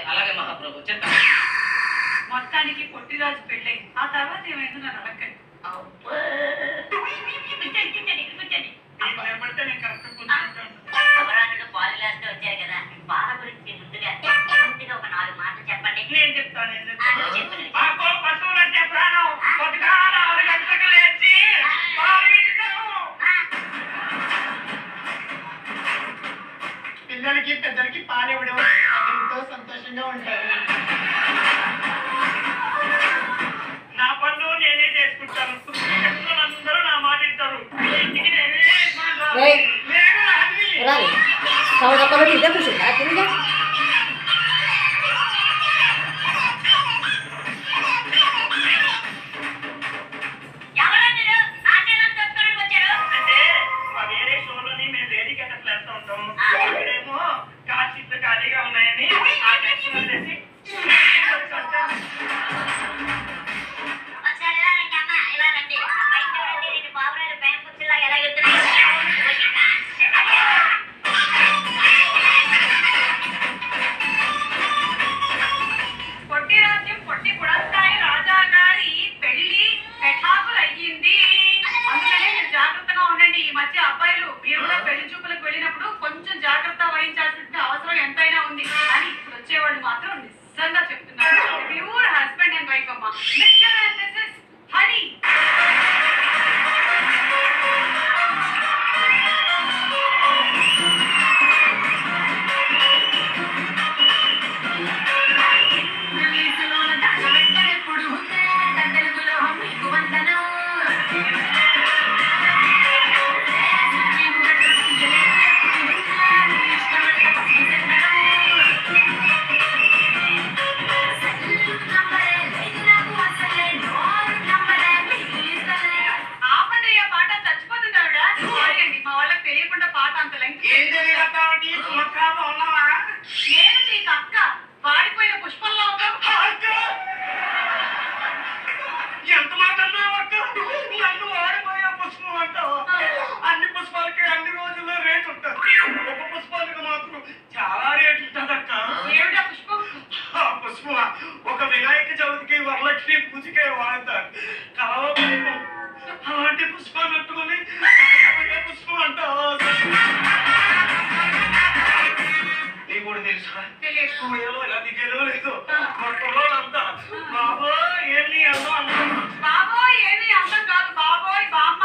అలాగే మహాప్రభు చెప్తా మొత్తానికి పొట్టిరాజు పెళ్ళైంది ఆ తర్వాత ఏమైందో నన్ను అడగండి అవరాకులు పాలు లాస్ట్ వచ్చారు కదా బాధ గురించి ముందుగా ముందుగా ఒక నాలుగు మాటలు చెప్పండి నేను చెప్తాను నేను చెప్తాను. ఆ, చెప్పండి. మాకు పశువులంటే ప్రాణం పొద్దుగాల ఆరు గంటలకు లేచి పాలు పితుకుతాము. పిల్లలకి పెద్దలకి పాలు ఇవ్వడం ఎంతో సంతోషంగా ఉంటారు నా పనులు నేనే చేసుకుంటాను అందరూ నా మాట వింటారు ఇంటికి నేనే యజమానురాలు. ఏయ్. నేను రాణిని. రాలి సౌద కాబట్టి ఇదే కూర్చుంటా తిరిగా ఎవరో మీరు ఆశీర్వాదం చెప్పుకోవడానికి వచ్చారు అంటే మా వేరే షోలోని మేము లేడీ గెటప్ వేస్తూ ఉంటాము ఇక్కడేమో కార్ సీట్లు ఖాళీగా ఉన్నాయని ఆ టెన్షన్ వదిలేసి ఒకసారి ఇలా రండి అమ్మ ఇలా రండి బయట చూడండి రెండు బాబురాలు ప్రేమ కుర్చీలాగా ఎలా ఎగురుతున్నాయో పొట్టి రాజ్యం పొట్టి పుడస్తాయి రాజా గారి పెళ్లి పెఠాకులయ్యింది అందుకనే మీరు జాగ్రత్తగా ఉండండి ఈ మధ్య అబ్బాయిలు మీరు కూడా పెళ్లి చూపులకు వెళ్ళినప్పుడు కొంచెం జాగ్రత్త వహించాల్సిన అవసరం ఎంతైనా ఉంది అని ఇప్పుడు వచ్చేవాళ్ళు మాత్రం నిజంగా చెప్తున్నారు ప్యూర్ హస్బెండ్ అండ్ వైఫ్ అమ్మ మిస్టర్ అండ్ మిసెస్ హనీ ఆపండి ఆ పాట చచ్చిపోతున్నాడా సారీ అండి మా వాళ్ళకి తెలియకుండా పాట అంత లెంగ్త్ నేను నీకు అక్క వాడిపోయిన పుష్పంలో ఉన్నావు ఎంత మాట అన్నావు అక్క నన్ను వాడిపోయే పుష్పం అంటావు అన్ని పుష్పాలకి అన్ని రోజుల్లో రేట్ ఉంటుంది ఒక పుష్పానికి మాత్రం చాలా రేట్ ఉంటుంది అక్క ఏమిటా పుష్పం ఆ పుష్పం ఒక వినాయక చవితికి వరలక్ష్మి పూజకే వాడతారు కలవ పుష్పం అలాంటి పుష్పం పెట్టుకుని సామాన్య పుష్పం అంటావు నీకు కూడా తెలుసా తెలియదు ఏదో ఇలా దిగేదో లేదు మొట్టలో అంతా బాబో ఏంటి అన్నా అన్నా బాబోయ్ ఏమి అందం కాదు బాబోయ్ బామ్మ